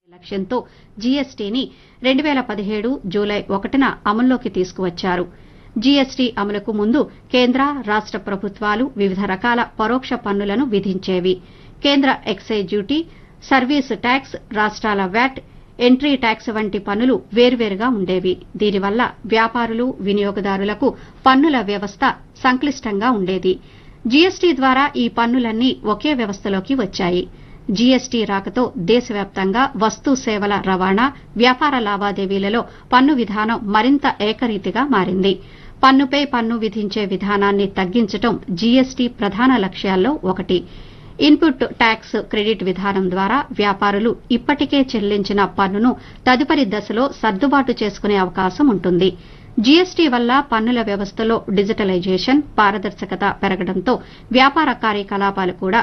లక్ష్యంతో జీఎస్టీని రెండు వేల పదిహేడు జూలై ఒకటిన అమల్లోకి తీసుకువచ్చారు జీఎస్టీ అమలుకు ముందు కేంద్ర రాష్ట ప్రభుత్వాలు వివిధ రకాల పరోక్ష పన్నులను విధించేవి కేంద్ర ఎక్సైజ్ డ్యూటీ సర్వీస్ ట్యాక్స్ రాష్టాల వ్యాట్ ఎంట్రీ ట్యాక్స్ వంటి పన్నులు వేర్వేరుగా ఉండేవి దీనివల్ల వ్యాపారులు వినియోగదారులకు పన్నుల వ్యవస్థ సంక్లిష్టంగా ఉండేది జీఎస్టీ ద్వారా ఈ పన్నులన్నీ ఒకే వ్యవస్థలోకి వచ్చాయి జీఎస్టీ రాకతో దేశవ్యాప్తంగా వస్తు సేవల రవాణా వ్యాపార లావాదేవీలలో పన్ను విధానం మరింత ఏకరీతిగా మారింది పన్నుపై పన్ను విధించే విధానాన్ని తగ్గించడం జీఎస్టీ ప్రధాన లక్ష్యాల్లో ఒకటి ఇన్పుట్ ట్యాక్స్ క్రెడిట్ విధానం ద్వారా వ్యాపారులు ఇప్పటికే చెల్లించిన పన్నును తదుపరి దశలో సర్దుబాటు చేసుకునే అవకాశం ఉంటుంది జీఎస్టీ వల్ల పన్నుల వ్యవస్థలో డిజిటలైజేషన్ పారదర్శకత పెరగడంతో వ్యాపార కార్యకలాపాలు కూడా